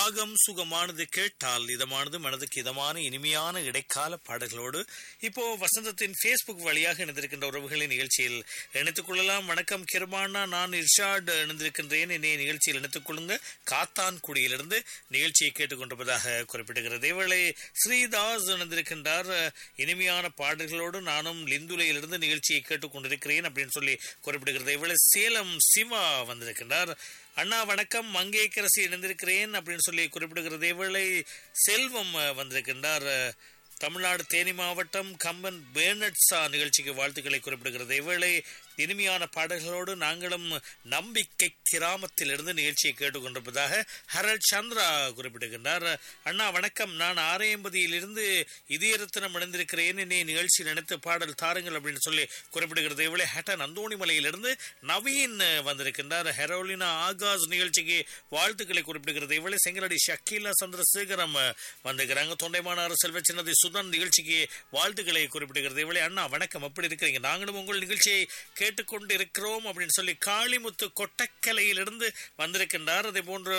ராகம் சுகமானது கேட்டால் இதமானது மனதுக்கு இதமான இனிமையான இடைக்கால பாடல்களோடு இப்போ வசந்தத்தின் ஃபேஸ்புக் வழியாக இணைந்திருக்கின்ற உறவுகளின் நிகழ்ச்சியில் இணைத்துக் கொள்ளலாம் வணக்கம் கிருமானா நான் இர்ஷாட் இணைந்திருக்கின்றேன் என்னை நிகழ்ச்சியில் இணைத்துக் கொள்ளுங்க காத்தான்குடியிலிருந்து நிகழ்ச்சியை கேட்டுக்கொண்டிருப்பதாக குறிப்பிடுகிறது இவளை ஸ்ரீதாஸ் இணைந்திருக்கின்றார் இனிமையான பாடல்களோடு நானும் லிந்துலையிலிருந்து நிகழ்ச்சியை கேட்டுக்கொண்டிருக்கிறேன் அப்படின்னு சொல்லி குறிப்பிடுகிறது இவளை சேலம் சிவா வந்திருக்கின்றார் அண்ணா வணக்கம் மங்கேக்கரசி இணைந்திருக்கிறேன் அப்படின்னு சொல்லி குறிப்பிடுகிறது இவளை செல்வம் அஹ், வந்திருக்கின்றார் அஹ், தமிழ்நாடு தேனி மாவட்டம் கம்பன் பேனட்ஸா நிகழ்ச்சிக்கு வாழ்த்துக்களை குறிப்பிடுகிறது இவளை இனிமையான பாடல்களோடு நாங்களும் நம்பிக்கை கிராமத்திலிருந்து நிகழ்ச்சியை கேட்டுக்கொண்டிருப்பதாக ஹரல் சந்திரா குறிப்பிடுகின்றார் அண்ணா வணக்கம் நான் ஆரையம்பதியிலிருந்து இதயரத்தினம் இணைந்திருக்கிறேன் என்னை நிகழ்ச்சி நினைத்து பாடல் தாருங்கள் அப்படின்னு சொல்லி குறிப்பிடுகிறது இவளை ஹட்டன் அந்தோணிமலையிலிருந்து நவீன் வந்திருக்கின்றார் ஹெரோலினா ஆகாஷ் நிகழ்ச்சிக்கு வாழ்த்துக்களை குறிப்பிடுகிறது இவளை செங்கலடி ஷக்கீலா சந்திரசேகரம் வந்திருக்கிறாங்க தொண்டைமானார் செல்வ சின்னதி சுதன் நிகழ்ச்சிக்கு வாழ்த்துக்களை குறிப்பிடுகிறது இவளை அண்ணா வணக்கம் எப்படி இருக்கிறீங்க நாங்களும் உங்கள் நிகழ்ச்சியை கேட்டுக்கொண்டு இருக்கிறோம் அப்படின்னு சொல்லி காளிமுத்து கொட்டக்கலையிலிருந்து வந்திருக்கின்றார் அதே போன்று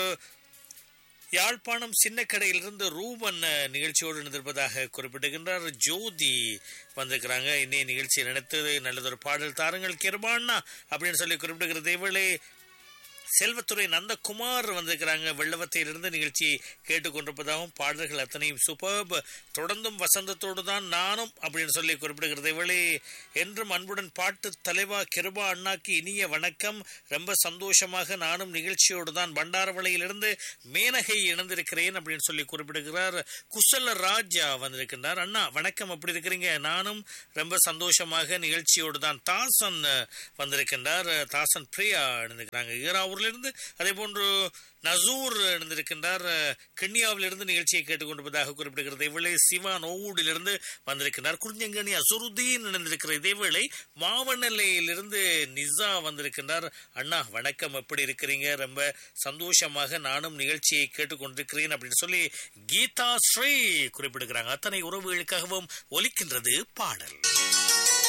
யாழ்ப்பாணம் சின்ன கடையிலிருந்து ரூபன் அஹ், நிகழ்ச்சியோடு இணைந்திருப்பதாக குறிப்பிடுகின்றார் ஜோதி வந்திருக்கிறாங்க இன்னைய நிகழ்ச்சி நினைத்து நல்லதொரு பாடல் தாருங்கள் கிருபாண்ணா அப்படின்னு சொல்லி குறிப்பிடுகிறது இவளே செல்வத்துறை நந்தகுமார் வந்திருக்கிறாங்க வெள்ளவத்தையிலிருந்து நிகழ்ச்சி கேட்டுக்கொண்டிருப்பதாகவும் பாடல்கள் அத்தனையும் சூப்பர்ப் தொடர்ந்தும் வசந்தத்தோடு தான் நானும் அப்படின்னு சொல்லி குறிப்பிடுகிறது இவளே என்றும் அன்புடன் பாட்டு தலைவா கிருபா அண்ணாக்கு இனிய வணக்கம் ரொம்ப சந்தோஷமாக நானும் நிகழ்ச்சியோடு தான் பண்டாரவளையிலிருந்து மேனகை இணைந்திருக்கிறேன் அப்படின்னு சொல்லி குறிப்பிடுகிறார் குசல ராஜா வந்திருக்கின்றார் அண்ணா வணக்கம் அப்படி இருக்கிறீங்க நானும் ரொம்ப சந்தோஷமாக நிகழ்ச்சியோடு தான் தாசன் அஹ், வந்திருக்கின்றார் தாசன் பிரியா இணைந்திருக்கிறாங்க ஈராவூரிலிருந்து அதே போன்று நசூர் இணைந்திருக்கின்றார் கிண்ணியாவிலிருந்து நிகழ்ச்சியை கேட்டுக்கொண்டிருப்பதாக குறிப்பிடுகிறது இவளை சிவான் ஓவூடிலிருந்து வந்திருக்கின்றார் குறிஞ்சங்கனி அசுருதீன் இணைந்திருக்கிற இதேவேளை மாவனல்லையிலிருந்து நிசா வந்திருக்கின்றார் அண்ணா வணக்கம் எப்படி இருக்கிறீங்க ரொம்ப சந்தோஷமாக நானும் நிகழ்ச்சியை கேட்டுக்கொண்டிருக்கிறேன் அப்படின்னு சொல்லி கீதா ஸ்ரீ குறிப்பிடுகிறாங்க அத்தனை உறவுகளுக்காகவும் ஒலிக்கின்றது பாடல்